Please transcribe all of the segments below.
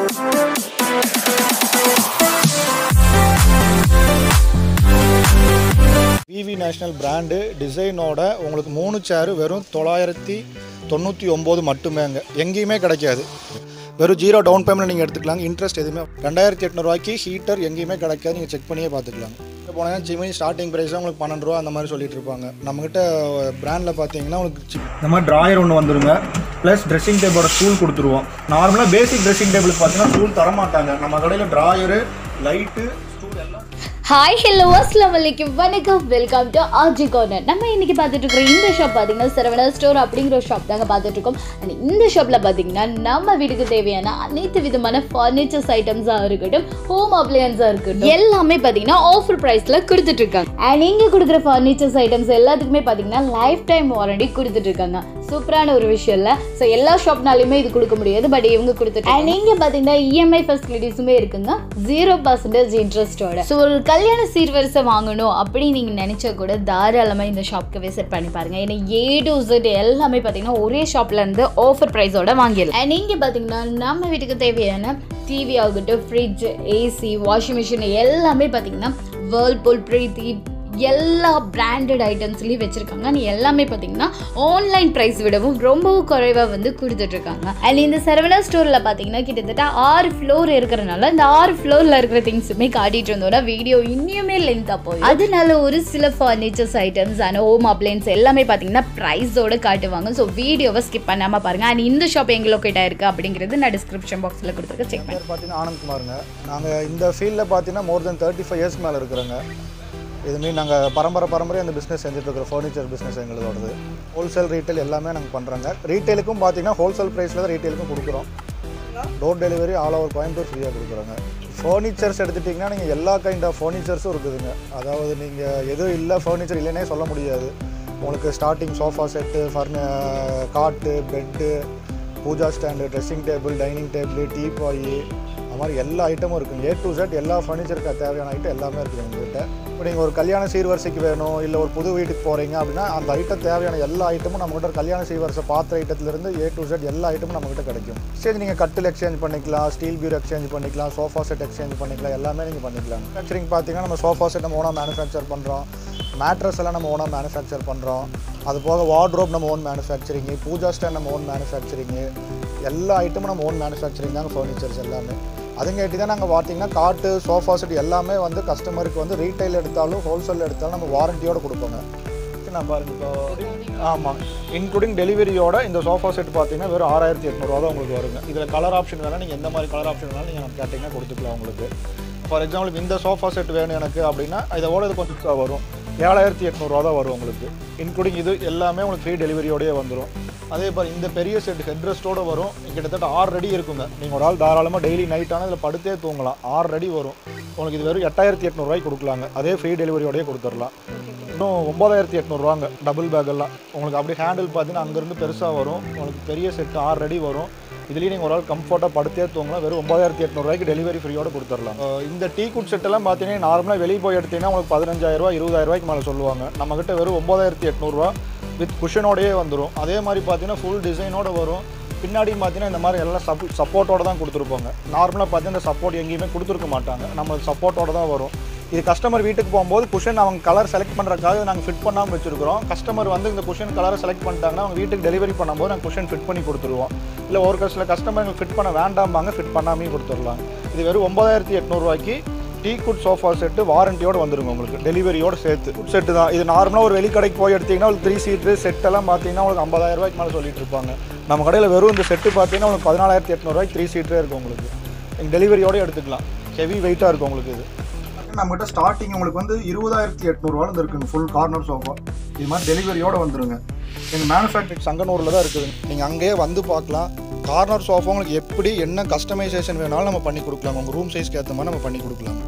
விவி national brand டிசைனோட உங்களுக்கு மூணு சேரு வெறும் தொள்ளாயிரத்தி தொண்ணூற்றி ஒம்பது மட்டுமே அங்கே எங்கேயுமே கிடைக்காது வெறும் ஜீரோ டவுன் பேமெண்ட் நீங்கள் எடுத்துக்கலாங்க இன்ட்ரெஸ்ட் எதுவுமே ரெண்டாயிரத்தி எட்நூறுவாய்க்கு ஹீட்டர் எங்கேயுமே கிடைக்காது நீங்கள் செக் பண்ணியே பார்த்துக்கலாங்க போனீங்கன்னா சிமினி ஸ்டார்டிங் ப்ரைஸ் உங்களுக்கு பன்னெண்டு ரூபா அந்த மாதிரி சொல்லிட்டு இருப்பாங்க நம்மகிட்ட பிராண்டில் பார்த்தீங்கன்னா உங்களுக்கு சி- இந்த மாதிரி ட்ராயர் ஒன்று வந்துருங்க ப்ளஸ் ட்ரெஸ்ஸிங் டேபிளோட ஸ்டூல் கொடுத்துருவோம் நார்மலாக பேசிக் ட்ரெஸ்ஸிங் டேபிளுக்கு பார்த்தீங்கன்னா ஸ்டூல் தர மாட்டாங்க நம்ம கடையில் ட்ராயரு லைட்டு ஸ்டூல் எல்லாம் ஹாய் ஹலோ அஸ்லாம் வலைக்கும் வணக்கம் வெல்கம் டு ஆர்ஜி கார்னர் நம்ம இன்னைக்கு பார்த்துட்டு இருக்கிற இந்த ஷாப் பார்த்தீங்கன்னா சரவணா ஸ்டோர் அப்படிங்கிற ஒரு ஷாப் தாங்க பார்த்துட்டு இருக்கோம் அண்ட் இந்த ஷாப்பில் பார்த்தீங்கன்னா நம்ம வீட்டுக்கு தேவையான அனைத்து விதமான ஃபர்னிச்சர்ஸ் ஐட்டம்ஸாக இருக்கட்டும் ஹோம் அப்ளையன்ஸாக இருக்கட்டும் எல்லாமே பார்த்தீங்கன்னா ஆஃபர் ப்ரைஸில் கொடுத்துட்டு இருக்காங்க அண்ட் இங்கே கொடுக்குற ஃபர்னிச்சர்ஸ் ஐட்டம்ஸ் எல்லாத்துக்குமே பார்த்தீங்கன்னா லைஃப் டைம் வாரண்டி கொடுத்துட்டு இருக்காங்க சூப்பரான ஒரு விஷயம் இல்லை ஸோ எல்லா ஷாப்னாலையுமே இது கொடுக்க முடியாது பட் இவங்க கொடுத்துட்டு அண்ட் இங்கே பார்த்தீங்கன்னா இஎம்ஐ ஃபெசிலிட்டிஸுமே இருக்குங்க ஜீரோ பர்சன்டேஜ் இன்ட்ரெஸ்டோட ஸோ ஒரு கல்யாண சீர்வரிசை வாங்கணும் அப்படின்னு நீங்கள் நினச்சா கூட தாராளமாக இந்த ஷாப்க்கு விசிட் பண்ணி பாருங்க ஏன்னா ஏ டு Z எல்லாமே பார்த்தீங்கன்னா ஒரே ஷாப்ல இருந்து ஆஃபர் ப்ரைஸோட வாங்கிடலாம் அண்ட் இங்கே பார்த்தீங்கன்னா நம்ம வீட்டுக்கு தேவையான டிவி ஆகட்டும் ஃப்ரிட்ஜ் ஏசி வாஷிங் மிஷின் எல்லாமே பார்த்தீங்கன்னா வேர்ல்பூல் பிரீத்தி எல்லா பிராண்டட் ஐட்டம்ஸ்லேயும் வச்சுருக்காங்க அண்ட் எல்லாமே பார்த்தீங்கன்னா ஆன்லைன் ப்ரைஸ் விடவும் ரொம்பவும் குறைவாக வந்து கொடுத்துட்ருக்காங்க அண்ட் இந்த சரவணா ஸ்டோரில் பார்த்தீங்கன்னா கிட்டத்தட்ட ஆறு ஃப்ளோர் இருக்கிறனால இந்த ஆறு ஃப்ளோரில் இருக்கிற திங்ஸுமே காட்டிட்டு இருந்தோட வீடியோ இன்னுமே லென்த்தாக போய் அதனால ஒரு சில furnitures items and home appliances எல்லாமே பார்த்தீங்கன்னா ப்ரைஸோட காட்டுவாங்க ஸோ வீடியோவை ஸ்கிப் பண்ணாமல் பாருங்கள் அண்ட் இந்த ஷாப் எங்கே லொக்கேட் ஆயிருக்கு அப்படிங்கிறது நான் டிஸ்கிரிப்ஷன் பாக்ஸில் கொடுத்துருக்கேன் செக் பண்ணி பேர் பார்த்தீங்கன்னா ஆனந்த்குமாருங்க நாங்கள் இந்த ஃபீல்டில் பார்த்தீங்கன்னா more than thirty five years மேலே இருக்கிறோங்க இதுமாரி நாங்கள் பரம்பரை பரம்பரை அந்த பிஸ்னஸ் செஞ்சுட்டு இருக்கிற ஃபர்னிச்சர் பிஸ்னஸ் எங்களோடது ஹோல்சேல் ரீட்டைல் எல்லாமே நாங்கள் பண்ணுறோங்க ரீட்டைலுக்கும் பார்த்தீங்கன்னா ஹோல்சேல் ப்ரைஸில் தான் ரீட்டைலுக்கும் கொடுக்குறோம் door delivery all over Coimbatore ஃப்ரீயாக கொடுக்குறோங்க ஃபர்னிச்சர்ஸ் எடுத்துட்டிங்கன்னா நீங்கள் எல்லா கைண்ட் ஆஃப் ஃபர்னிச்சர்ஸும் இருக்குதுங்க அதாவது நீங்கள் எதுவும் இல்லை ஃபர்னிச்சர் இல்லைன்னே சொல்ல முடியாது உங்களுக்கு ஸ்டார்டிங் சோஃபா செட்டு ஃபர்னி cot bed pooja stand dressing table dining table teapoy அது மாதிரி எல்லா ஐட்டமும் இருக்குங்க ஏ டு Z எல்லா ஃபர்னிச்சருக்கு தேவையான ஐட்டம் எல்லாமே இருக்குது எங்ககிட்ட இப்போ நீங்கள் ஒரு கல்யாண சீர்வரிசைக்கு வேணும் இல்லை ஒரு புது வீட்டுக்கு போகிறீங்க அப்படின்னா அந்த ஐட்டம் தேவையான எல்லா ஐட்டமும் நம்மகிட்ட ஒரு கல்யாண சீர்வரிசை பாத்திர ஐட்டத்துலேருந்து ஏ டு Z எல்லா ஐட்டமும் நம்மகிட்ட கிடைக்கும் சரி நீங்கள் கட்டில் எக்ஸ்சேஞ்ச் பண்ணிக்கலாம் ஸ்டீல் பீர் எக்ஸ்சேஞ்ச் பண்ணிக்கலாம் சோஃபா செட் எக்ஸ்சேஞ்ச் பண்ணிக்கலாம் எல்லாமே நீங்கள் பண்ணிக்கலாம் மேனுஃபேக்சரிங் பார்த்தீங்கன்னா நம்ம சோஃபா செட் நம்ம ஓனாக மேனுஃபேக்சர் பண்ணுறோம் மேட்ரஸ் எல்லாம் நம்ம ஓனாக மேனுஃபேக்சர் பண்ணுறோம் அது போக வார்ட்ரோப் நம்ம ஓன் மேனுஃபேக்சரிங்கு பூஜா ஸ்டாண்ட் நம்ம ஓன் மேனுஃபேக்சரிங்கு எல்லா ஐட்டமும் நம்ம ஓன் மேனுஃபேக்சரிங் தாங்க ஃபர்னிச்சர்ஸ் எல்லாமே அதுங்காட்டி தான் நாங்கள் பார்த்தீங்கன்னா காட்டு சோஃபா செட் எல்லாமே வந்து கஸ்டமருக்கு வந்து ரீட்டைல் எடுத்தாலும் ஹோல்சேல் எடுத்தாலும் நம்ம வாரண்டியோட கொடுப்போங்க நான் பாருங்க இப்போ ஆமாம் இன்க்ளூடிங் டெலிவரியோட இந்த சோஃபா செட் பார்த்தீங்கன்னா வெறும் ஆறாயிரத்தி எட்நூறுவா தான் உங்களுக்கு வருங்க இதில் கலர் ஆப்ஷன் வேணால் நீங்கள் எந்த மாதிரி கலர் ஆப்ஷன் வேணாலும் நீங்கள் நம்ம கேட்டிங்கன்னா கொடுத்துக்கலாம் உங்களுக்கு ஃபார் எக்ஸாம்பிள் இந்த சோஃபா செட் வேணும் எனக்கு அப்படின்னா இதோட இது கொஞ்சம் extra வரும் ஏழாயிரத்தி எட்நூறுவா தான் வரும் உங்களுக்கு இன்க்ளூடிங் இது எல்லாமே உங்களுக்கு ஃப்ரீ டெலிவரியோடயே வந்துடும் அதே மாதிரி இந்த பெரிய செட் ஹெட்ரெஸ்ட்டோட வரும் கிட்டத்தட்ட ஆறு ரெடி இருக்குங்க நீங்கள் ஒரு ஆள் தாராளமாக டெய்லி நைட் ஆனால் இதில் படுத்தே தூங்கலாம் ஆறு ரெடி வரும் உங்களுக்கு இது வெறும் எட்டாயிரத்தி எட்நூறுவாய்க்கு கொடுக்கலாங்க அதே ஃப்ரீ டெலிவரியோடயே கொடுத்துடலாம் இன்னும் ஒம்பதாயிரத்தி எட்நூறுவாங்க டபுள் பேக் எல்லாம் உங்களுக்கு அப்படியே ஹேண்டில் பார்த்தீங்கன்னா அங்கேருந்து பெருசாக வரும் உங்களுக்கு பெரிய செட் ஆறு ரெடி வரும் இதுலேயும் நீங்கள் ஒரு ஆள் கம்ஃபர்ட்டாக படுத்தே தூங்கலாம் வெறும் ஒம்பதாயிரத்தி எட்நூறுவாய்க்கு டெலிவரி ஃப்ரீயோட கொடுத்துடலாம் அஹ் இந்த டீ குட் செட்டெல்லாம் பார்த்தீங்கன்னா நார்மலாக வெளியே போய் எடுத்தீங்கன்னா உங்களுக்கு பதினஞ்சாயிரரூவா இருபதாயிரரூவாய்க்கு மேலே சொல்லுவாங்க நம்மக்கிட்ட வெறும் ஒம்பதாயிரத்தி எட்நூறுவா வித் குஷனோடயே வந்துடும் அதே மாதிரி பார்த்தீங்கன்னா ஃபுல் டிசைனோட வரும் பின்னாடி பார்த்தீங்கன்னா இந்த மாதிரி எல்லாம் சப் சப்போர்ட்டோட தான் கொடுத்துருப்பாங்க நார்மலாக பார்த்தீங்கன்னா சப்போர்ட் எங்கேயுமே கொடுத்துருக்க மாட்டாங்க நம்ம சப்போர்ட்டோட தான் வரும் இது கஸ்டமர் வீட்டுக்கு போகும்போது குஷன் அவங்க கலர் செலக்ட் பண்ணுறதுக்காக நாங்கள் ஃபிட் பண்ணாமல் வச்சிருக்கிறோம் கஸ்டமர் வந்து இந்த குஷன் கலரை செலக்ட் பண்ணிட்டாங்கன்னா அவங்க வீட்டுக்கு டெலிவரி பண்ணும்போது நாங்கள் குஷன் ஃபிட் பண்ணி கொடுத்துருவோம் இல்லை ஒரு சில கஸ்டமர் எங்களுக்கு ஃபிட் பண்ண வேண்டாம்பாங்க ஃபிட் பண்ணாமையும் கொடுத்துடலாம் இது வெறும் ஒம்பதாயிரத்தி எட்நூறுவாய்க்கு டீ குட் சோஃபா செட்டு வாரண்டியோட வந்துருங்க உங்களுக்கு டெலிவரியோட சேர்த்து குட் செட்டு தான் இது நார்மலாக ஒரு வெளிக்கடைக்கு போய் எடுத்தீங்கன்னா ஒரு த்ரீ சீட்டு செட்டெல்லாம் பார்த்தீங்கன்னா உங்களுக்கு ஐம்பதாயிரம் ரூபாய்க்கு மேலே சொல்லிட்டு இருப்பாங்க நம்ம கடையில் வெறும் இந்த செட்டு பார்த்தீங்கன்னா உங்களுக்கு பதினாலாயிரத்தி எட்நூறுவாய்க்கு த்ரீ சீட்டரே இருக்கும் உங்களுக்கு நீங்கள் டெலிவரியோட எடுத்துக்கலாம் ஹெவி வெயிட்டாக இருக்கும் உங்களுக்கு இது நம்மகிட்ட ஸ்டார்டிங் உங்களுக்கு வந்து இருபதாயிரத்தி எட்நூறுவாலேருந்து இருக்குங்க ஃபுல் கார்னர் சோஃபா இது மாதிரி டெலிவரியோட வந்துருங்க எங்கள் மேனுஃபேக்சரிங் சங்கனூரில் தான் இருக்குது நீங்கள் அங்கேயே வந்து பார்க்கலாம் கார்னர் சோஃபா உங்களுக்கு எப்படி என்ன கஸ்டமைசேஷன் வேணாலும் நம்ம பண்ணி கொடுக்கலாம் உங்கள் ரூம் சைஸ்க்கு ஏற்ற மாதிரி நம்ம பண்ணி கொடுக்கலாம்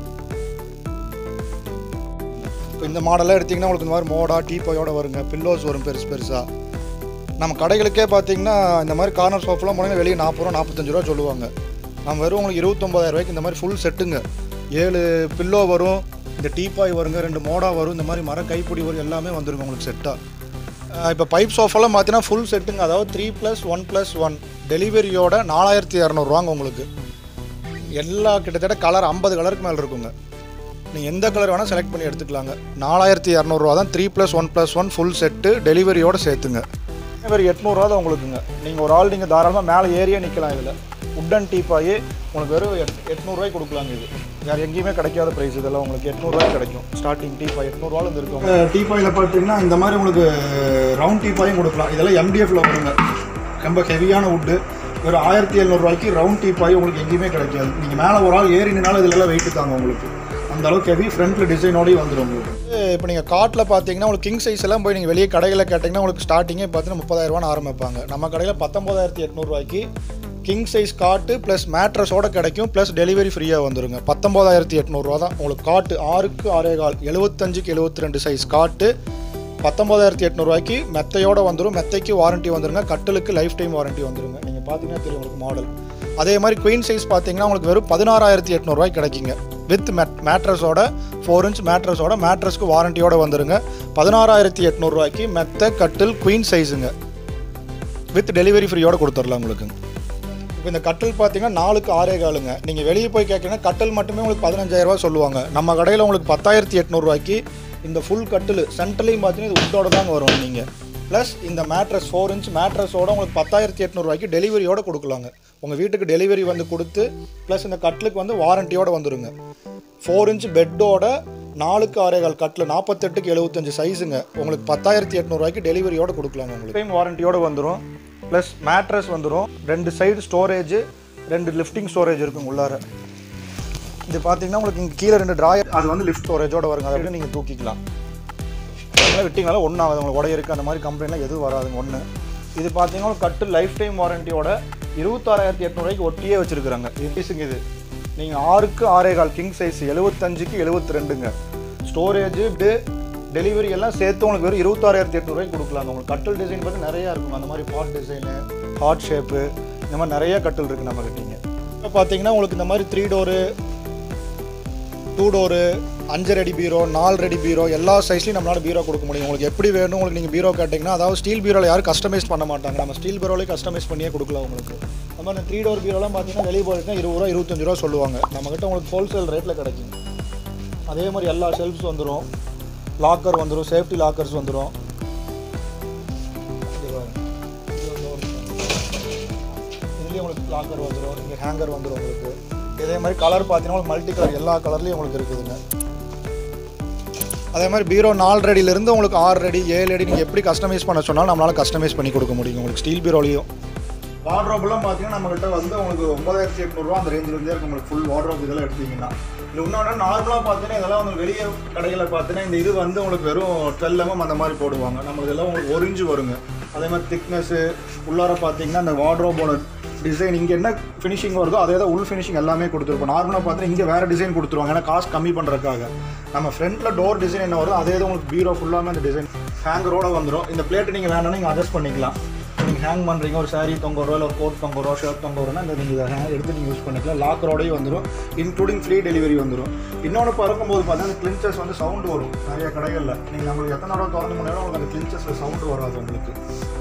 இப்போ இந்த மாடலாக எடுத்திங்கன்னா உங்களுக்கு இந்த மாதிரி மோடா டீப்பாயோட வருங்க பில்லோஸ் வரும் பெருசு பெருசாக நம்ம கடைகளுக்கே பார்த்தீங்கன்னா இந்த மாதிரி கார்னர் சோஃபாலாம் போனீங்கன்னா வெளியே நாற்பது ரூபா நாற்பத்தஞ்சு ரூபா சொல்லுவாங்க நம்ம வெறும் உங்களுக்கு இருபத்தொம்பதாயிரம் ரூபாய்க்கு இந்த மாதிரி ஃபுல் செட்டுங்க ஏழு பில்லோ வரும் இந்த டீப்பாய் வருங்க ரெண்டு மோடா வரும் இந்த மாதிரி மர கைப்பிடி வரும் எல்லாமே வந்துருங்க உங்களுக்கு செட்டாக இப்போ பைப் சோஃபாலாம் பார்த்தீங்கன்னா ஃபுல் செட்டுங்க அதாவது three plus one plus one டெலிவரியோட நாலாயிரத்தி இரநூறுவாங்க உங்களுக்கு எல்லா கிட்டத்தட்ட கலர் ஐம்பது கலருக்கு மேலே இருக்குங்க நீங்கள் எந்த கலர் வேணால் செலக்ட் பண்ணி எடுத்துக்கலாங்க நாலாயிரத்தி இரநூறுவா தான் three plus one plus one full set டெலிவரியோடு சேர்த்துங்க வேறு எட்நூறுவா தான் உங்களுக்குங்க நீங்கள் ஒரு ஆள் நீங்கள் தாராளமாக மேலே ஏறியே நிற்கலாம் இதில் உட்டன் டீப்பாயே உங்களுக்கு வெறும் எட் எட்நூறுவாய்க்கு கொடுக்கலாங்க இது வேறு எங்கேயுமே கிடைக்காத ப்ரைஸ் இதெல்லாம் உங்களுக்கு எட்நூறுவாய்க்கு கிடைக்கும் ஸ்டார்டிங் டீப்பா எட்நூறுவாலும் இருக்கும் டீப்பாயில் பார்த்தீங்கன்னா இந்த மாதிரி உங்களுக்கு ரவுண்ட் டீப்பாயும் கொடுக்கலாம் இதெல்லாம் எம்டிஎஃப்ல வருங்க ரொம்ப ஹெவியான வுட்டு ஒரு ஆயிரத்தி எழுநூறுவாய்க்கு ரவுண்ட் டீப்பாய் உங்களுக்கு எங்கேயுமே கிடைக்காது நீங்கள் மேலே ஒரு ஆள் ஏறி நின்னாலும் இதுலலாம் வெயிட் தாங்க உங்களுக்கு அந்த அளவுக்கு ஹெவி ஃப்ரண்ட்ல டிசைனோடய வந்துடும் உங்களுக்கு இப்போ நீங்கள் காட்டில் பார்த்தீங்கன்னா உங்களுக்கு கிங் சைஸ் எல்லாம் போய் நீங்கள் வெளியே கடைகளில் கேட்டிங்கன்னா உங்களுக்கு ஸ்டார்டிங்கே பார்த்தீங்கன்னா முப்பதாயிரரூவான்னு ஆரம்பிப்பாங்க நம்ம கடையில் பத்தொம்பதாயிரத்தி எட்நூறுவாய்க்கு கிங் சைஸ் காட்டு ப்ளஸ் மேட்ரஸோட கிடைக்கும் ப்ளஸ் டெலிவரி ஃப்ரீயாக வந்துருங்க பத்தொம்பதாயிரத்தி எட்நூறுரூவா தான் உங்களுக்கு காட்டு ஆறுக்கு ஆறே கால் எழுபத்தஞ்சுக்கு எழுபத்தி ரெண்டு சைஸ் காட்டு பத்தொம்பதாயிரத்தி எட்நூறுவாய்க்கு மெத்தையோட வந்துடும் மெத்தைக்கு வாரண்ட்டி வந்துருங்க கட்டிலுக்கு லைஃப் டைம் வாரண்ட்டி வந்துருங்க நீங்கள் பார்த்தீங்கன்னா தெரியும் உங்களுக்கு மாடல் அதே மாதிரி குயின் சைஸ் பார்த்தீங்கன்னா உங்களுக்கு வெறும் பதினாறாயிரத்தி எட்நூறுவாய்க்கு கிடைக்குங்க வித் மேட் மேட்ரஸோட ஃபோர் இன்ச் மேட்ரஸோட மேட்ரஸ்க்கு வாரண்டியோட வந்துருங்க பதினாறாயிரத்தி எட்நூறுவாய்க்கு மெத்த கட்டில் குயின் சைஸுங்க வித் டெலிவரி ஃப்ரீயோட கொடுத்துடலாம் உங்களுக்கு இப்போ இந்த கட்டில் பார்த்தீங்கன்னா நாலுக்கு ஆறே காலுங்க நீங்கள் வெளியே போய் கேட்கணும் கட்டில் மட்டுமே உங்களுக்கு பதினஞ்சாயிரரூவா சொல்லுவாங்க நம்ம கடையில் உங்களுக்கு பத்தாயிரத்தி எட்நூறுவாய்க்கு இந்த ஃபுல் கட்டில் சென்ட்ரலையும் பார்த்தீங்கன்னா இது உட்டோட தாங்க வரும் நீங்கள் ப்ளஸ் இந்த மேட்ரஸ் ஃபோர் இன்ச் மேட்ரஸோட உங்களுக்கு பத்தாயிரத்தி எட்நூறுவாய்க்கு டெலிவரியோட கொடுக்கலாங்க உங்கள் வீட்டுக்கு டெலிவரி வந்து கொடுத்து ப்ளஸ் இந்த கட்டிலுக்கு வந்து வாரண்டியோட வந்துருங்க ஃபோர் இன்ச் பெட்டோட நாலுக்கு ஆறே கால் கட்டில் நாற்பத்தெட்டுக்கு எழுபத்தஞ்சு சைஸுங்க உங்களுக்கு பத்தாயிரத்தி எட்நூறுவாய்க்கு டெலிவரியோட கொடுக்கலாங்க உங்களுக்கு டைம் வாரண்டியோட வந்துடும் ப்ளஸ் மேட்ரஸ் வந்துடும் ரெண்டு சைடு ஸ்டோரேஜ் ரெண்டு லிஃப்டிங் ஸ்டோரேஜ் இருக்குங்க உள்ளார இது பார்த்தீங்கன்னா உங்களுக்கு இங்கே கீழே ரெண்டு ட்ராயர் அது வந்து லிஃப்ட் ஸ்டோரேஜோட வருங்க அதை அப்படியே நீங்கள் தூக்கிக்கலாம் அதெல்லாம் விட்டிங்கனால ஒன்றும் ஆகுது உங்களுக்கு உடையிருக்கு அந்த மாதிரி கம்ப்ளைண்ட்லாம் எதுவும் வராதுங்க ஒன்று இது பார்த்தீங்கன்னா ஒரு கட்டு லைஃப் டைம் வாரண்டியோட இருபத்தாறாயிரத்தி எட்நூறுவாய்க்கு ஒட்டியே வச்சிருக்காங்க இது பீஸுங்க இது நீங்கள் ஆறுக்கு ஆறே கால் கிங் சைஸ் எழுபத்தஞ்சுக்கு எழுபத்தி ரெண்டுங்க ஸ்டோரேஜ் டெலிவரி எல்லாம் சேர்த்து உங்களுக்கு வெறும் இருபத்தாறாயிரத்தி எட்நூறுவாய்க்கு கொடுக்கலாங்க உங்களுக்கு கட்டில் டிசைன் பார்த்து நிறையா இருக்கும் அந்த மாதிரி பாட் டிசைனு ஹார்ட் ஷேப்பு இந்த மாதிரி நிறைய கட்டில் இருக்குது நம்ம கிட்டீங்க இப்போ பார்த்தீங்கன்னா உங்களுக்கு இந்த மாதிரி த்ரீ டோரு டூ டோரு அஞ்சரை அடி பீரோ நாலு அடி பீரோ எல்லா சைஸ்லையும் நம்மளால பீரோ கொடுக்க முடியும் உங்களுக்கு எப்படி வேணும் உங்களுக்கு நீங்கள் பீரோ கேட்டிங்கன்னா அதாவது ஸ்டீல் பீரோவில் யாரும் கஸ்டமைஸ் பண்ண மாட்டாங்க நம்ம ஸ்டீல் பீரோலேயே கஸ்டமைஸ் பண்ணியே கொடுக்கலாம் உங்களுக்கு நம்ம இந்த த்ரீ டோர் பீரோலாம் பார்த்தீங்கன்னா வெளியே போயிருந்தா இருபது ரூபா இருபத்தஞ்சு ரூபா சொல்லுவாங்க நம்மக்கிட்ட உங்களுக்கு ஹோல்சேல் ரேட்டில் கிடைக்கும் அதே மாதிரி எல்லா ஷெல்ஃப்ஸ் வந்துடும் லாக்கர் வந்துடும் சேஃப்டி லாக்கர்ஸ் வந்துடும் இதுலேயும் உங்களுக்கு லாக்கர் வந்துடும் இங்கே ஹேங்கர் வந்துடும் உங்களுக்கு இதே மாதிரி கலர் பார்த்தீங்கன்னா உங்களுக்கு மல்டி கலர் எல்லா கலர்லேயும் உங்களுக்கு இருக்குதுங்க அதே மாதிரி பீரோ நாலு அடியிலேருந்து உங்களுக்கு ஆறு அடி ஏழு அடி நீங்கள் எப்படி கஸ்டமைஸ் பண்ண சொன்னாலும் நம்மளால் கஸ்டமைஸ் பண்ணி கொடுக்க முடியும் உங்களுக்கு ஸ்டீல் பீரோலையும் வார்ட்ரோப்லாம் பார்த்தீங்கன்னா நம்மகிட்ட வந்து உங்களுக்கு ஒன்பதாயிரத்தி எட்நூறுவா அந்த ரேஞ்சிலேருந்தே இருக்கும் உங்களுக்கு ஃபுல் வார்ட்ரோப் இதெல்லாம் எடுத்தீங்கன்னா இல்லை இன்னொன்று நார்மலாக பார்த்தீங்கன்னா இதெல்லாம் வந்து வெளியே கடைகளில் பார்த்தீங்கன்னா இந்த இது வந்து உங்களுக்கு வெறும் டுவெல் எம்எம் அந்த மாதிரி போடுவாங்க நம்ம இதெல்லாம் உங்களுக்கு ஒரு இன்ச்சு வருங்க அதே மாதிரி திக்னஸ்ஸு உள்ளார பார்த்தீங்கன்னா அந்த வார்ட்ரோபோட டிசைன் இங்கே என்ன ஃபினிஷிங் வருதோ அதே தான் உள் ஃபினிஷிங் எல்லாமே கொடுத்துருப்போம் நார்மலாக பார்த்தீங்கன்னா இங்கே வேறு டிசைன் கொடுத்துருவாங்க ஏன்னா காஸ்ட் கம்மி பண்ணுறதுக்காக நம்ம ஃப்ரண்ட்டில் டோர் டிசைன் என்ன வருதோ அதே தான் உங்களுக்கு பீரோ ஃபுல்லாமே அந்த டிசைன் ஹேங்கரோட வந்துடும் இந்த பிளேட்டு நீங்கள் வேணும்னா நீங்கள் அட்ஜஸ்ட் பண்ணிக்கலாம் நீங்கள் ஹேங் பண்ணுறீங்க ஒரு saree தொங்க ரூபா இல்லை ஒரு கோட் தொங்க ரூபா ஷர்ட் தொங்க ரூபா இந்த நீங்கள் இதை ஹேங் எடுத்து நீங்கள் யூஸ் பண்ணிக்கலாம் லாக்கரோடய வந்துடும் இன்க்ளூடிங் ஃப்ரீ டெலிவரி வந்துடும் இன்னொன்று பறக்கும்போது பார்த்தீங்கன்னா கிளின்ச்சஸ் வந்து சவுண்டு வரும் நிறைய கடைகளில் நீங்கள் நம்மளுக்கு எத்தனை தடவை திறந்து முன்னாடி உங்களுக்கு அந்த கிளின்ச்சஸில் சவுண்டு வராது உங்களுக்கு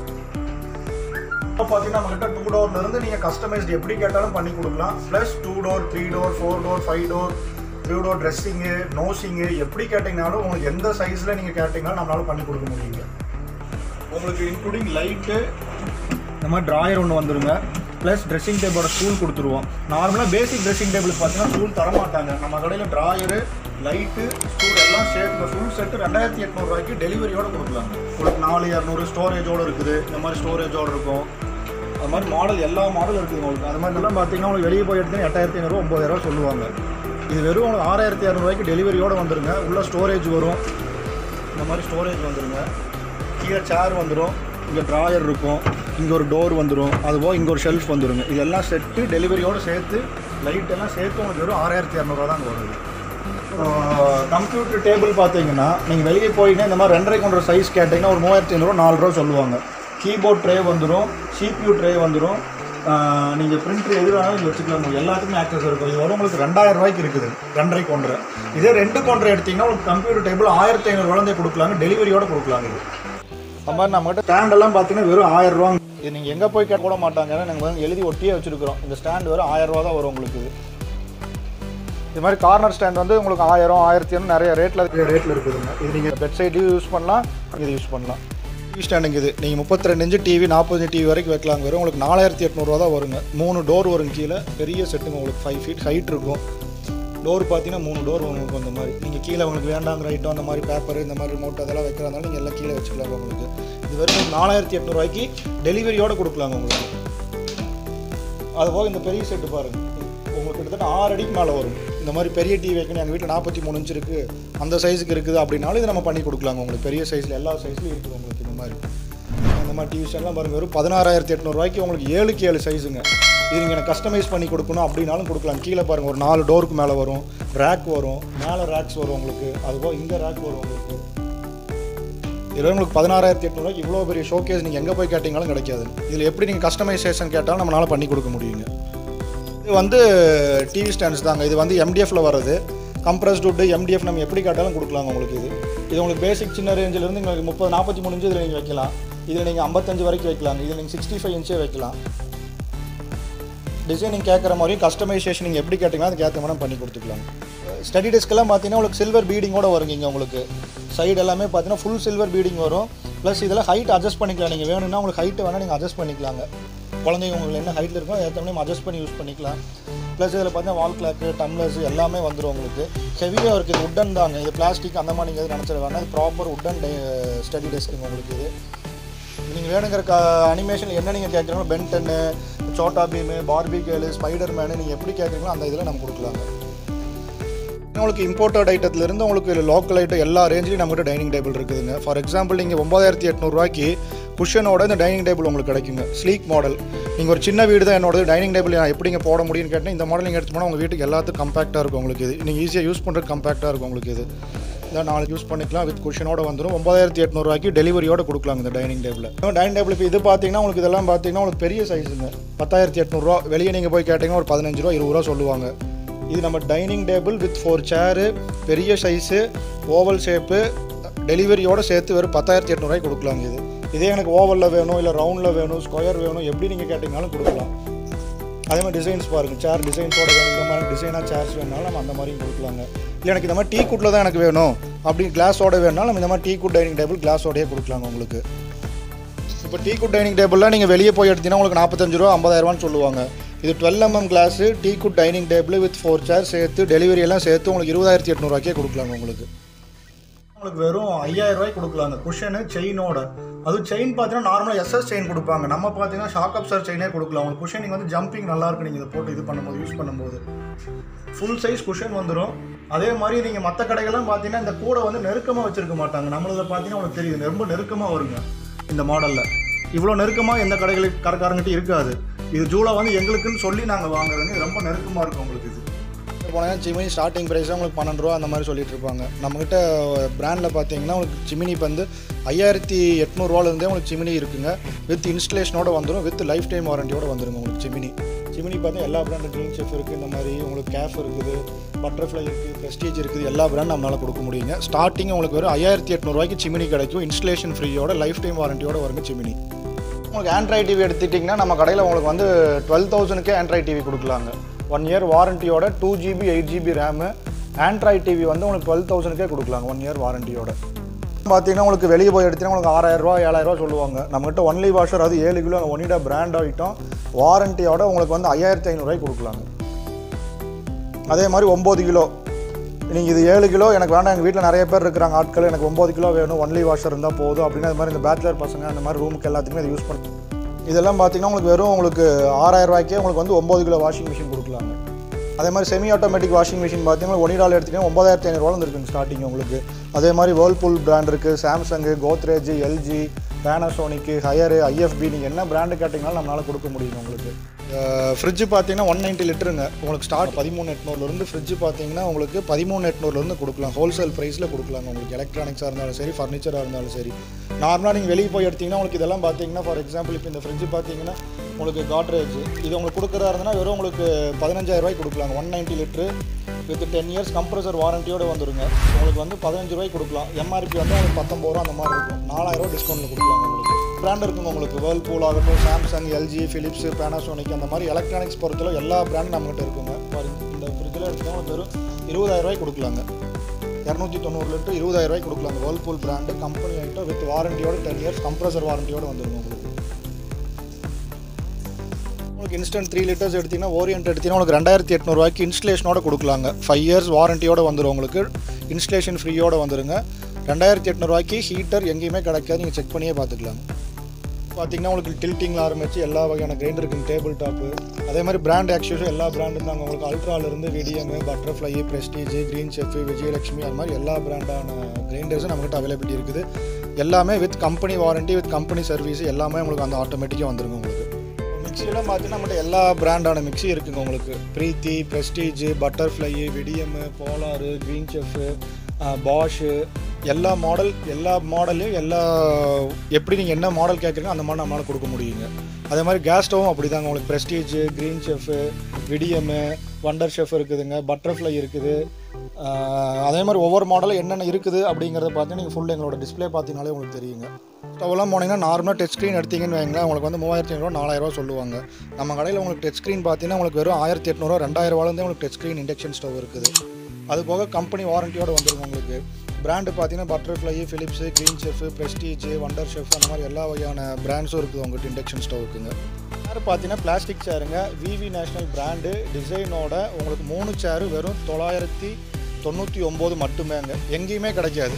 இப்போ பார்த்தீங்கன்னா நம்மகிட்ட டூ டோர்ல இருந்து நீங்கள் கஸ்டமைஸ்டு எப்படி கேட்டாலும் பண்ணி கொடுக்கலாம் plus two door three door four door five door three door dressing நோசிங்கு எப்படி கேட்டிங்கனாலும் உங்களுக்கு எந்த சைஸில் நீங்கள் கேட்டிங்கனாலும் நம்மளால பண்ணி கொடுக்க முடியுங்க உங்களுக்கு இன்க்ளூடிங் லைட்டு இந்த மாதிரி ட்ராயர் ஒன்று வந்துருங்க ப்ளஸ் ட்ரெஸ்ஸிங் டேபிளோட ஸ்டூல் கொடுத்துருவோம் நார்மலாக பேசிக் ட்ரெஸ்ஸிங் டேபிளுக்கு பார்த்தீங்கன்னா ஸ்டூல் தரமாட்டாங்க நம்ம கடையில் ட்ராயரு லைட்டு ஸ்டூல் எல்லாம் சேர்த்து ஃபுல் செட்டு ரெண்டாயிரத்தி எட்நூறுவாய்க்கு டெலிவரியோட கொடுக்கலாங்க உங்களுக்கு நாலு இரநூறு ஸ்டோரேஜோடு இருக்குது இந்த மாதிரி ஸ்டோரேஜோடு இருக்கும் அது மாதிரி மாடல் எல்லா மாடலும் இருக்குது உங்களுக்கு அது மாதிரி எல்லாம் பார்த்தீங்கன்னா உங்களுக்கு வெளியே போய் எடுத்தீங்கன்னா எட்டாயிரத்தி ஐநூறுரூவா ஒம்பதாயிரரூவா சொல்லுவாங்க இது வெறும் உங்களுக்கு ஆறாயிரத்தி இரநூறுவாய்க்கு டெலிவரியோட வந்துருங்க உள்ள ஸ்டோரேஜ் வரும் இந்த மாதிரி ஸ்டோரேஜ் வந்துருங்க கீழே சேர் வந்துடும் இங்கே ட்ராயர் இருக்கும் இங்கே ஒரு டோர் வந்துடும் அதுபோக இங்கே ஒரு ஷெல்ஃப் வந்துருங்க இதெல்லாம் செட்டு டெலிவரியோடு சேர்த்து லைட் எல்லாம் சேர்த்து உங்களுக்கு வெறும் ஆறாயிரத்தி இரநூறுவா தான் வருது கம்ப்யூட்டர் டேபிள் பார்த்தீங்கன்னா நீங்கள் வெளியே போயிங்கன்னா இந்த மாதிரி ரெண்டரை கொண்ட சைஸ் கேட்டிங்கன்னா ஒரு மூவாயிரத்தி ஐநூறுரூவா நாலு ரூபா சொல்லுவாங்க கீபோர்ட் ட்ரே வந்துடும் சிபியூ ட்ரே வந்துடும் நீங்கள் பிரிண்டர் எது வேணாலும் இங்கே வச்சுக்கலாம் உங்களுக்கு எல்லாத்துக்குமே ஆக்சஸ் இருக்கும் இது வரும் உங்களுக்கு ரெண்டாயிரம் ரூபாய்க்கு இருக்குது ரெண்டரை கொண்டரை இதே ரெண்டு கொண்டரை எடுத்தீங்கன்னா உங்களுக்கு கம்ப்யூட்டர் டேபிள் ஆயிரத்தி ஐநூறு குழந்தை கொடுக்கலாங்க டெலிவரியோட கொடுக்கலாங்க இது அது மாதிரி நம்மகிட்ட ஸ்டாண்ட் எல்லாம் பார்த்தீங்கன்னா வெறும் ஆயிரம் ரூபா இது நீங்கள் எங்கே போய் கேட்க கூட மாட்டாங்க ஏன்னா நாங்கள் வந்து எழுதி ஒட்டியே வச்சிருக்கிறோம் இந்த ஸ்டாண்ட் வெறும் ஆயிரம் ரூபா தான் வரும் உங்களுக்கு இது இது மாதிரி கார்னர் ஸ்டாண்ட் வந்து உங்களுக்கு ஆயிரம் ஆயிரத்தி ஐநூறு நிறைய ரேட்டில் ரேட்டில் இருக்குதுங்க இது நீங்கள் பெட் சைட்லையும் யூஸ் பண்ணலாம் இது யூஸ் பண்ணலாம் டிவி ஸ்டாண்டுங்க இது நீங்கள் முப்பத்தி ரெண்டு இன்ச்சு டிவி நாற்பது டிவி வரைக்கும் வைக்கலாம் வரும் உங்களுக்கு நாலாயிரத்தி எட்நூறுவா தான் வருங்க மூணு டோர் வரும் கீழே பெரிய செட்டுங்க உங்களுக்கு ஃபைவ் ஃபீட் ஹைட் இருக்கும் டோர் பார்த்தீங்கன்னா மூணு டோர் உங்களுக்கு அந்த மாதிரி நீங்கள் கீழே உங்களுக்கு வேண்டாங்கிற ஐட்டம் அந்த மாதிரி பேப்பர் இந்த மாதிரி ரிமோட் அதெல்லாம் வைக்கிறதால நீங்கள் எல்லாம் கீழே வச்சுக்கலாம் உங்களுக்கு இது வெறும் நாலாயிரத்தி எட்நூறுவாய்க்கு டெலிவரியோட கொடுக்கலாங்க உங்களுக்கு அது போக இந்த பெரிய செட்டு பாருங்க உங்களுக்கு கிட்டத்தட்ட ஆறு அடிக்கு மேலே வரும் இந்த மாதிரி பெரிய டிவி வைக்கணும் எங்கள் வீட்டில் நாற்பத்தி மூணு இன்ச் இருக்குது அந்த சைஸுக்கு இருக்குது அப்படின்னாலும் இது நம்ம பண்ணி கொடுக்கலாங்க உங்களுக்கு பெரிய சைஸில் எல்லா சைஸ்லையும் இருக்குது உங்களுக்கு இந்த மாதிரி இந்த மாதிரி டிவி ஸ்டாண்ட்லாம் பாருங்க வெறும் பதினாறாயிரத்தி எட்நூறுவாய்க்கு உங்களுக்கு ஏழுக்கு ஏழு சைஸுங்க இது நீங்கள் எனக்கு கஸ்டமைஸ் பண்ணி கொடுக்கணும் அப்படின்னாலும் கொடுக்கலாம் கீழே பாருங்கள் ஒரு நாலு டோருக்கு மேலே வரும் ரேக் வரும் மேலே ரேக்ஸ் வரும் உங்களுக்கு அதுபோக இங்கே ரேக் வரும் உங்களுக்கு இதில் உங்களுக்கு பதினாறாயிரத்தி எட்நூறுவாய்க்கு இவ்வளோ பெரிய ஷோகேஸ் நீங்கள் எங்கே போய் கேட்டிங்கனாலும் கிடைக்காது இதில் எப்படி நீங்கள் கஸ்டமைசேஷன் கேட்டாலும் நம்மளால் பண்ணி கொடுக்க முடியுங்க இது வந்து டிவி ஸ்டாண்ட்ஸ் தாங்க இது வந்து எம்டிஎஃப்ல வர்றது கம்ப்ரஸ் வுட் எம்டிஎஃப் நம்ம எப்படி கேட்டாலும் கொடுக்கலாங்க உங்களுக்கு இது இது உங்களுக்கு பேசிக் சின்ன ரேஞ்சிலேருந்து உங்களுக்கு முப்பது நாற்பத்தி மூணு இன்ச்சு இதில் நீங்கள் வைக்கலாம் இதில் நீங்கள் ஐம்பத்தஞ்சு வரைக்கும் வைக்கலாம் இதில் நீங்கள் சிக்ஸ்டி ஃபைவ் இன்ச்சே வைக்கலாம் டிசைனிங் கேட்குற மாதிரியும் கஸ்டமைசேஷன் நீங்கள் எப்படி கேட்டிங்கன்னா அதுக்கு ஏற்ற மாதிரி பண்ணி கொடுத்துக்கலாம் ஸ்டடி டெஸ்க்கெல்லாம் பார்த்தீங்கன்னா உங்களுக்கு சில்வர் பீடிங்கோட வருங்க இங்கே உங்களுக்கு சைடு எல்லாமே பார்த்தீங்கன்னா ஃபுல் சில்வர் பீடிங் வரும் ப்ளஸ் இதில் ஹைட் அட்ஜஸ்ட் பண்ணிக்கலாம் நீங்கள் வேணும்னா உங்களுக்கு ஹைட்டு வேணால் நீங்கள் அட்ஜஸ்ட் பண்ணிக்கலாங்க குழந்தைங்க உங்களுக்கு என்ன ஹைட்டில் இருக்கோ ஏற்ற மாதிரி அட்ஜஸ்ட் பண்ணி யூஸ் பண்ணிக்கலாம் ப்ளஸ் இதில் பார்த்தீங்கன்னா வால் கிளாக்கு டம்ளர்ஸ் எல்லாமே வந்துடும் உங்களுக்கு ஹெவியாக இருக்குது உட்டன் தாங்க இது பிளாஸ்டிக் அந்த மாதிரி நீங்கள் எதுவும் நினச்சிட வேணாம் இது ப்ராப்பர் உட்டன் ஸ்டடி டெஸ்க்குங்க உங்களுக்கு இது நீங்கள் வேணுங்கிற க அனிமேஷன் என்ன நீங்கள் கேட்குறீங்களோ பென்டன்னு Chhota Bheem Barbie girl Spiderman நீங்கள் எப்படி கேட்குறீங்களோ அந்த இதில் நம்ம கொடுக்கலாங்க உங்களுக்கு இம்போர்ட்டட் ஐட்டத்துலேருந்து உங்களுக்கு லோக்கல் ஐட்டம் எல்லா ரேஞ்சிலையும் நம்மகிட்ட டைனிங் டேபிள் இருக்குதுங்க ஃபார் எக்ஸாம்பிள் நீங்கள் ஒம்பதாயிரத்தி எட்நூறுவாய்க்கு குஷனோட இந்த டைனிங் டேபிள் உங்களுக்கு கிடைக்குங்க ஸ்லீக் மாடல் நீங்கள் ஒரு சின்ன வீடு தான் என்னோட டைனிங் டேபிள் நான் எப்படிங்க போட முடியும்னு கேட்டால் இந்த மாடல் நீங்கள் எடுத்து போனால் உங்கள் வீட்டுக்கு எல்லாத்துக்கும் கம்பேக்டாக இருக்கும் உங்களுக்கு இது நீங்கள் ஈஸியாக யூஸ் பண்ணுறது கம்பேக்டாக இருக்கும் உங்களுக்கு இது இதான் நாளைக்கு யூஸ் பண்ணிக்கலாம் வித் குஷனோட வந்துடும் ஒம்பதாயிரத்தி எட்நூறுவாய்க்கு டெலிவரியோட கொடுக்கலாங்க இந்த டைனிங் டேபிள் டைனிங் டேபிள் இப்போ இது பார்த்தீங்கன்னா உங்களுக்கு இதெல்லாம் பார்த்தீங்கன்னா உங்களுக்கு பெரிய சைஸுங்க பத்தாயிரத்தி எட்நூறுரூவா வெளியே நீங்கள் போய் கேட்டிங்கன்னா ஒரு பதினஞ்சு ரூபா இருபது ரூபா சொல்லுவாங்க இது நம்ம dining table with four chair பெரிய சைஸு ஓவல் ஷேப்பு டெலிவரியோட சேர்த்து வெறும் பத்தாயிரத்தி எட்நூறுவாய்க்கு கொடுக்கலாங்க இது இதே எனக்கு ஓவலில் வேணும் இல்லை ரவுண்டில் வேணும் ஸ்கொயர் வேணும் எப்படி நீங்கள் கேட்டிங்கனாலும் கொடுக்கலாம் அதே மாதிரி டிசைன்ஸ் பாருங்கள் சேர் டிசைன்ஸோட வேணும் இந்த மாதிரி டிசைனாக சேர்ஸ் வேணுனாலும் நம்ம அந்த மாதிரியும் கொடுக்கலாங்க இல்லை எனக்கு இந்த மாதிரி டீ குட்டில் தான் எனக்கு வேணும் அப்படி கிளாஸோட வேணுனாலும் நம்ம இந்த மாதிரி டீ குட் டைனிங் டேபிள் கிளாஸோடயே கொடுக்கலாங்க உங்களுக்கு இப்போ டீ குட் டைனிங் டேபிள்லாம் நீங்கள் வெளியே போய் எடுத்தீங்கன்னா உங்களுக்கு நாற்பத்தஞ்சு ரூபா ஐம்பதாயிரரூவான்னு சொல்லுவாங்க இது twelve mm glass teak wood dining table with four chair சேர்த்து டெலிவரி எல்லாம் சேர்த்து உங்களுக்கு இருபதாயிரத்தி எட்நூறுவாக்கே கொடுக்கலாங்க உங்களுக்கு உங்களுக்கு வெறும் ஐயாயிரம் ரூபாய்க்கு கொடுக்கலாங்க குஷனு செயினோட அதுவும் செயின் பார்த்தீங்கன்னா நார்மலாக எஸ்எஸ் செயின் கொடுப்பாங்க நம்ம பார்த்தீங்கன்னா ஷாக் அப்சர் செயினே கொடுக்கலாம் உங்களுக்கு குஷனிங் வந்து ஜம்பிங் நல்லா இருக்கு நீங்கள் இதை போட்டு இது பண்ணும்போது யூஸ் பண்ணும்போது ஃபுல் சைஸ் குஷன் வந்துடும் அதே மாதிரி நீங்கள் மற்ற கடைகள்லாம் பார்த்தீங்கன்னா இந்த கூடை வந்து நெருக்கமாக வச்சிருக்க மாட்டாங்க நம்மளதில் பார்த்தீங்கன்னா உங்களுக்கு தெரியுது ரொம்ப நெருக்கமாக வருங்க இந்த மாடலில் இவ்வளோ நெருக்கமாக எந்த கடைகளுக்கு கடைக்காரங்கிட்ட இருக்காது இது ஜூலா வந்து எங்களுக்குன்னு சொல்லி நாங்கள் வாங்குறதுங்க ரொம்ப நெருக்கமாக இருக்கும் உங்களுக்கு இது போனால் சிமினி ஸ்டார்டிங் ப்ரைஸாக உங்களுக்கு பன்னெண்டு ரூபா அந்த மாதிரி சொல்லிட்டு இருப்பாங்க நம்மகிட்ட பிராண்டில் பார்த்தீங்கன்னா உங்களுக்கு சிமினி இப்போ வந்து ஐயாயிரத்தி எட்நூறுவாலேருந்தே உங்களுக்கு சிமினி இருக்குங்க வித் இன்ஸ்டலேஷனோட வந்துடும் வித் லைஃப் டைம் வாரண்டியோட வந்துருங்க உங்களுக்கு சிமினி சிமினி பார்த்தா எல்லா பிராண்டும் க்ரீன் செஃப் இருக்குது இந்த மாதிரி உங்களுக்கு கேஃப் இருக்குது பட்டர்ஃப்ளை இருக்குது ப்ரெஸ்டீஜ் இருக்குது எல்லா பிராண்டும் நம்மளால் கொடுக்க முடியுங்க ஸ்டார்டிங் உங்களுக்கு வெறும் ஐயாயிரத்தி எட்நூறுவாய்க்கு சிமினி கிடைக்கும் இன்ஸ்டலேஷன் ஃப்ரீயோட லைஃப் டைம் வாரண்டியோட வருங்க சிமினி உங்களுக்கு ஆண்ட்ராய்ட் டிவி எடுத்துட்டிங்கன்னா நம்ம கடையில் உங்களுக்கு வந்து டுவெல் தௌசண்ட்க்கே ஆண்ட்ராய்ட் டிவி கொடுக்கலாங்க ஒன் இயர் வாரண்டியோட two GB eight GB RAM Android TV வந்து உங்களுக்கு டுவெல் தௌசண்ட்க்கே கொடுக்கலாங்க ஒன் இயர் வாரண்டியோட பார்த்தீங்கன்னா உங்களுக்கு வெளியே போய் எடுத்தீங்கன்னா உங்களுக்கு ஆறாயிரரூவா ஏழாயிரரூவா சொல்லுவாங்க நம்மகிட்ட ஒன்லி வாஷர் அது ஏழு கிலோ ஒனிடா பிராண்ட் ஐட்டம் வாரண்டியோட உங்களுக்கு வந்து ஐயாயிரத்தி ஐநூறுரூவாய்க்கு கொடுக்கலாங்க அதே மாதிரி ஒம்பது கிலோ நீங்கள் இது ஏழு கிலோ எனக்கு வேண்டாம் எங்கள் வீட்டில் நிறைய பேர் இருக்கிறாங்க ஆட்கள் எனக்கு ஒம்பது கிலோ வேணும் ஒன்லி வாஷர் இருந்தால் போதும் அப்படின்னு அது மாதிரி இந்த பேச்சுலர் பசங்க அந்த மாதிரி ரூமுக்கு எல்லாத்துக்குமே இதை யூஸ் பண்ணி இதெல்லாம் பார்த்தீங்கன்னா உங்களுக்கு வெறும் உங்களுக்கு ஆறாயிரம் ரூபாய்க்கே உங்களுக்கு வந்து ஒம்பது கிலோ வாஷிங் மிஷின் கொடுக்கலாங்க அதே மாதிரி செமி ஆட்டோமேட்டிக் வாஷிங் மிஷின் பார்த்தீங்கன்னா ஒனிடால் எடுத்துக்கிட்டீங்கன்னா ஒம்பதாயிரத்தி ஐநூறுவாலும் இருக்குங்க ஸ்டார்டிங் உங்களுக்கு அதே மாதிரி வேர்ல்பூல் பிராண்ட் இருக்குது Samsung Godrej LG Panasonic Haier IFB நீங்கள் என்ன பிராண்டு கேட்டிங்கனாலும் நம்மளால் கொடுக்க முடியும் உங்களுக்கு ஃப்ரிட்ஜு பார்த்தீங்கன்னா ஒன் நைன்ட்டி லிட்டருங்க உங்களுக்கு ஸ்டார்ட் பதிமூணு எட்நூறுலேருந்து ஃப்ரிட்ஜு பார்த்தீங்கன்னா உங்களுக்கு பதிமூணு எட்நூறுலேருந்து கொடுக்கலாம் ஹோல்சேல் ப்ரைஸில் கொடுக்கலாங்க உங்களுக்கு எலக்ட்ரானிக்ஸாக இருந்தாலும் சரி ஃபர்னிச்சராக இருந்தாலும் சரி நார்மலாக நீங்கள் வெளியே போய் எடுத்தீங்கன்னா உங்களுக்கு இதெல்லாம் பார்த்தீங்கன்னா ஃபார் எக்ஸாம்பிள் இப்போ இந்த ஃப்ரிட்ஜு பார்த்தீங்கன்னா உங்களுக்கு காட்ரேஜ் இது உங்களுக்கு கொடுக்குறா இருந்ததுன்னா வெறும் உங்களுக்கு பதினஞ்சாயிரம் ரூபாய்க்கு கொடுக்கலாங்க one ninety litre with ten years compressor வாரண்டியோட வந்துருங்க உங்களுக்கு வந்து பதினஞ்சு ரூபாய்க்கு கொடுக்கலாம் எம்ஆர்பி வந்து உங்களுக்கு பத்தொம்பது ரூபா அந்த மாதிரி இருக்கும் நாலாயிரம் ரூபா டிஸ்கவுண்ட்டில் கொடுக்கலாம் உங்களுக்கு பிராண்ட் இருக்குங்க உங்களுக்கு வேர்ல்பூல் ஆகட்டும் சாம்சங் எல்ஜி ஃபிலிப்ஸ் பேனாசோனிக் அந்த மாதிரி எலக்ட்ரானிக்ஸ் பொறுத்தளவு எல்லா பிராண்டும் நம்மகிட்ட இருக்குங்க பாருங்க இந்த ஃப்ரிட்ஜில் எடுத்தோம் உங்களுக்கு வெறும் இருபதாயிரம் ரூபாய்க்கு கொடுக்கலாங்க இரநூத்தி தொண்ணூறு லிட்டர் இருபதாயிரம் ரூபாய்க்கு கொடுக்கலாங்க Whirlpool brand company item with வாரண்டியோட டென் இயர்ஸ் கம்ப்ரஸர் வாரண்டியோட வந்துருங்க உங்களுக்கு உங்களுக்கு இன்ஸ்டன்ட் த்ரீ லிட்டர்ஸ் எடுத்தீங்கன்னா ஓரியன்ட் எடுத்தீங்கன்னா உங்களுக்கு ரெண்டாயிரத்தி எட்நூறுவாய்க்கு இன்ஸ்டலேஷனோட கொடுக்கலாங்க ஃபைவ் இயர்ஸ் வாரண்டியோட வந்துடும் உங்களுக்கு இன்ஸ்டலேஷன் ஃப்ரீயோட வந்துருங்க ரெண்டாயிரத்தி எட்நூறுவாய்க்கு ஹீட்டர் எங்கேயுமே கிடைக்காது நீங்கள் செக் பண்ணியே பார்த்துக்கலாம் பார்த்தீங்கன்னா உங்களுக்கு டில்ட்டிங்கில் ஆரம்பிச்சு எல்லா வகையான கிரைண்டர் இருக்குங்க டேபிள் டாப்பு அதே மாதிரி பிராண்ட் ஆக்சுவஸும் எல்லா பிராண்டும் தாங்க உங்களுக்கு அல்ட்ராலேருந்து Vidiem Butterfly Prestige Green Chef Vijayalakshmi அது மாதிரி எல்லா பிராண்டான கிரைண்டர்ஸும் நம்மகிட்ட அவைலபிலிட்டி இருக்குது எல்லாமே with company warranty with company service எல்லாமே உங்களுக்கு அந்த ஆட்டோமேட்டிக்காக வந்துருங்க உங்களுக்கு மிக்சியெல்லாம் பார்த்தீங்கன்னா நம்மகிட்ட எல்லா பிராண்டான மிக்ஸி இருக்குங்க உங்களுக்கு Preethi Prestige Butterfly Vidiem Polar Green Chef Bosch எல்லா மாடல் எல்லா மாடல்லையும் எல்லா எப்படி நீங்கள் என்ன மாடல் கேட்குறீங்க அந்த மாதிரி நம்மளால் கொடுக்க முடியுங்க அதே மாதிரி கேஸ் ஸ்டவும் அப்படி தாங்க உங்களுக்கு Prestige Green Chef Vidiem Wonder Chef இருக்குதுங்க பட்டர்ஃப்ளை இருக்குது ஆஹ் அதே மாதிரி ஒவ்வொரு மாடலும் என்னென்ன இருக்குது அப்படிங்கிறத பார்த்து நீங்கள் ஃபுல் எங்களோட டிஸ்ப்ளே பார்த்தீங்கனாலே உங்களுக்கு தெரியுங்க ஸ்டவ்லாம் போனீங்கன்னா நார்மலாக டச் ஸ்க்ரீன் எடுத்தீங்கன்னு வைங்களேன் உங்களுக்கு வந்து மூவாயிரத்தி ஐநூறுவா நாலாயிரரூவா சொல்லுவாங்க நம்ம கடையில் உங்களுக்கு டச் ஸ்க்ரீன் பார்த்தீங்கன்னா உங்களுக்கு வெறும் ஆயிரத்தி எட்நூறுவா ரெண்டாயிரரூவாலேருந்தே உங்களுக்கு டச் ஸ்க்ரீன் இண்டக்ஷன் ஸ்டவ் இருக்குது அது போக கம்பெனி வாரண்டியோட வந்துருங்க உங்களுக்கு பிராண்டு பார்த்தீங்கன்னா Butterfly Philips Green Chef Prestige Wonder Chef அந்த மாதிரி எல்லா வகையான பிராண்ட்ஸும் இருக்குது உங்கள்கிட்ட இண்டக்ஷன் ஸ்டவ் இருக்குங்க சேர் பார்த்தீங்கன்னா பிளாஸ்டிக் சேருங்க விவி நேஷனல் பிராண்டு டிசைனோட உங்களுக்கு மூணு சேரு வெறும் தொள்ளாயிரத்தி தொண்ணூற்றி ஒம்பது மட்டுமேங்க எங்கேயுமே கிடைக்காது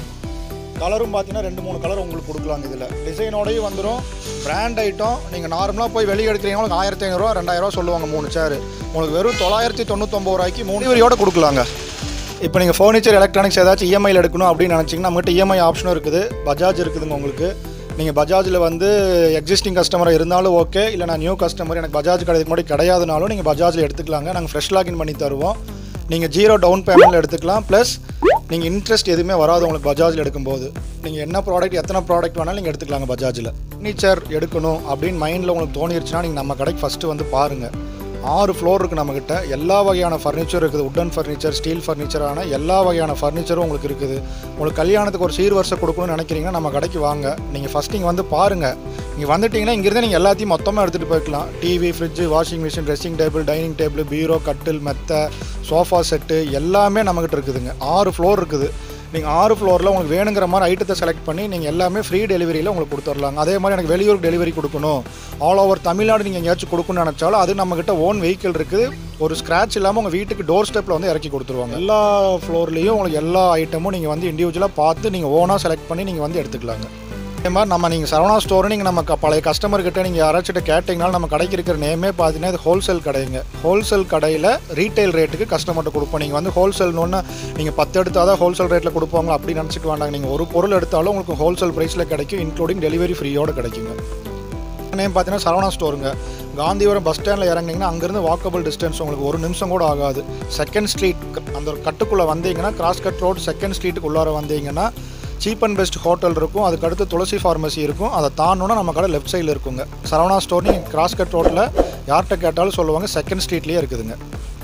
கலரும் பார்த்தீங்கன்னா ரெண்டு மூணு கலர் உங்களுக்கு கொடுக்கலாங்க இதில் டிசைனோடயும் வந்துடும் பிராண்ட் ஐட்டம் நீங்கள் நார்மலாக போய் வெளியே எடுக்கிறீங்க உங்களுக்கு ஆயிரத்தி ஐநூறுரூவா ரெண்டாயிரரூவா சொல்லுவாங்க மூணு சேர் உங்களுக்கு வெறும் தொள்ளாயிரத்தி தொண்ணூத்தொம்பது ரூபாய்க்கு மூணு வரியோட கொடுக்கலாங்க இப்போ நீங்கள் ஃபர்னிச்சர் எலக்ட்ரானிக்ஸ் ஏதாச்சும் இஎம்ஐயில் எடுக்கணும் அப்படின்னு நினச்சிங்கன்னா நம்மகிட்ட இஎம்ஐ ஆப்ஷனும் இருக்குது பஜாஜ் இருக்குதுங்க உங்களுக்கு நீங்கள் பஜாஜில் வந்து எக்ஸிஸ்டிங் கஸ்டமராக இருந்தாலும் ஓகே இல்லை நான் நியூ கஸ்டமர் எனக்கு பஜாஜ் கிடையாது முன்னாடி கிடையாதுனாலும் நீங்கள் பஜாஜில் எடுத்துக்கலாங்க நாங்கள் ஃப்ரெஷ் லாகின் பண்ணி தருவோம் நீங்கள் ஜீரோ டவுன் பேமெண்ட்டில் எடுத்துக்கலாம் ப்ளஸ் நீங்கள் இன்ட்ரெஸ்ட் எதுவுமே வராது உங்களுக்கு பஜாஜில் எடுக்கும்போது நீங்கள் என்ன ப்ராடக்ட் எத்தனை ப்ராடக்ட் வேணாலும் நீங்கள் எடுத்துக்கலாங்க பஜாஜில் ஃபர்னிச்சர் எடுக்கணும் அப்படின்னு மைண்டில் உங்களுக்கு தோணிருச்சுன்னா நீங்கள் நம்ம கடைக்கு ஃபஸ்ட்டு வந்து பாருங்கள் ஆறு ஃப்ளோர் இருக்குது நம்மக்கிட்ட எல்லா வகையான ஃபர்னிச்சர் இருக்குது உட்டன் ஃபர்னிச்சர் ஸ்டீல் ஃபர்னிச்சரான எல்லா வகையான ஃபர்னிச்சரும் உங்களுக்கு இருக்குது உங்களுக்கு கல்யாணத்துக்கு ஒரு சீர்வரிசை கொடுக்கணும்னு நினைக்கிறீங்கன்னா நம்ம கடைக்கு வாங்க நீங்கள் ஃபஸ்ட் நீங்கள் வந்து பாருங்கள் நீங்கள் வந்துட்டீங்கன்னா இங்கேருந்து நீங்கள் எல்லாத்தையும் மொத்தமாக எடுத்துகிட்டு போய்க்கலாம் TV fridge washing machine dressing table dining table பீரோ கட்டில் மெத்தை சோஃபா செட்டு எல்லாமே நம்மக்கிட்ட இருக்குதுங்க ஆறு ஃப்ளோர் இருக்குது நீங்கள் ஆறு ஃப்ளோரில் உங்களுக்கு வேணுங்கிற மாதிரி ஐட்டத்தை செலக்ட் பண்ணி நீங்கள் எல்லாமே ஃப்ரீ டெலிவரியில் உங்களுக்கு கொடுத்துர்லாங்க அதே மாதிரி எனக்கு வெளியூருக்கு டெலிவரி கொடுக்கணும் ஆல் ஓவர் தமிழ்நாடு நீங்கள் எங்கேயாச்சும் கொடுக்கணும்னு நினச்சாலும் அது நம்மக்கிட்ட ஓன் வெஹிக்கிள் இருக்குது ஒரு ஸ்க்ராட்ச் இல்லாமல் உங்கள் வீட்டுக்கு டோர் ஸ்டெப்பில் வந்து இறக்கி கொடுத்துருவாங்க எல்லா ஃப்ளோர்லேயும் உங்களுக்கு எல்லா ஐட்டமும் நீங்கள் வந்து இண்டிவிஜுவலாக பார்த்து நீங்கள் ஓனாக செலக்ட் பண்ணி நீங்கள் வந்து எடுத்துக்கலாங்க அதே மாதிரி நம்ம நீங்கள் சரவணா ஸ்டோர் நீங்கள் நம்ம க- பழைய கஸ்டமர்கிட்ட நீங்கள் யாராச்சும் கேட்டிங்கனாலும் நம்ம கடைக்கு இருக்கிற நேமே பார்த்தீங்கன்னா இது ஹோல்சேல் கடைங்க ஹோல்சேல் கடையில் ரீட்டைல் ரேட்டுக்கு கஸ்டமர்கிட்ட கொடுப்போம் நீங்கள் வந்து ஹோல்சேல்னு நீங்கள் பத்து எடுத்தால் தான் ஹோல்சேல் ரேட்டில் கொடுப்பாங்க அப்படி நினச்சிக்க வேண்டாங்க நீங்கள் ஒரு பொருள் எடுத்தாலும் உங்களுக்கு ஹோல்சேல் ப்ரைஸில் கிடைக்கும் இன்க்ளூடிங் டெலிவரி ஃப்ரீயோட கிடைக்குங்க நேம் பார்த்தீங்கன்னா சரவணா ஸ்டோருங்க காந்திபுரம் பஸ் ஸ்டாண்டில் இறங்குனீங்கன்னா அங்கேருந்து வாக்கபிள் டிஸ்டன்ஸ் உங்களுக்கு ஒரு நிமிஷம் கூட ஆகாது செகண்ட் ஸ்ட்ரீட் அந்த ஒரு கட்டுக்குள்ளே வந்தீங்கன்னா கிராஸ் கட் ரோடு செகண்ட் ஸ்ட்ரீட்டுக்கு உள்ளார வந்தீங்கன்னா சீப் அண்ட் பெஸ்ட் ஹோட்டல் இருக்கும் அதுக்கு அடுத்து துளசி ஃபார்மசி இருக்கும் அதை தாண்டோன்னா நம்ம கடை லெஃப்ட் சைடில் இருக்குங்க சரவணா ஸ்டோர் நீங்கள் கிராஸ் கட் ரோட்டில் யார்கிட்ட கேட்டாலும் சொல்லுவாங்க செகண்ட் ஸ்ட்ரீட்லேயே இருக்குதுங்க